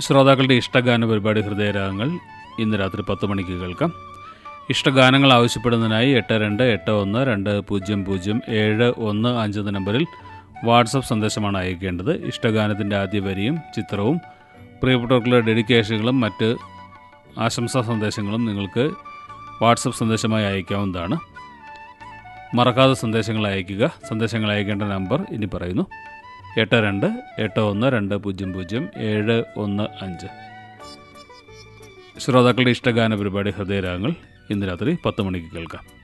ശ്രോതാക്കളുടെ ഇഷ്ടഗാന പരിപാടി ഹൃദയരാഗങ്ങൾ ഇന്ന് രാത്രി പത്ത് മണിക്ക് കേൾക്കാം ഇഷ്ടഗാനങ്ങൾ ആവശ്യപ്പെടുന്നതിനായി എട്ട് രണ്ട് എട്ട് ഒന്ന് രണ്ട് പൂജ്യം പൂജ്യം ഏഴ് ഒന്ന് അഞ്ച് എന്ന നമ്പറിൽ വാട്സപ്പ് സന്ദേശമാണ് അയക്കേണ്ടത് ഇഷ്ടഗാനത്തിൻ്റെ ആദ്യ വരിയും ചിത്രവും പ്രിയപ്പെട്ടവർക്കുള്ള ഡെഡിക്കേഷനുകളും മറ്റ് ആശംസാ സന്ദേശങ്ങളും നിങ്ങൾക്ക് വാട്സപ്പ് സന്ദേശമായി അയക്കാവുന്നതാണ് മറക്കാതെ സന്ദേശങ്ങൾ അയയ്ക്കുക സന്ദേശങ്ങൾ അയക്കേണ്ട നമ്പർ ഇനി പറയുന്നു എട്ട് രണ്ട് എട്ട് ഒന്ന് രണ്ട് പൂജ്യം പൂജ്യം ഏഴ് ഒന്ന് അഞ്ച് ശ്രോതാക്കളുടെ ഇഷ്ടഗാന പരിപാടി ഹൃദയരാഗങ്ങൾ ഇന്ന് രാത്രി പത്ത് മണിക്ക് കേൾക്കാം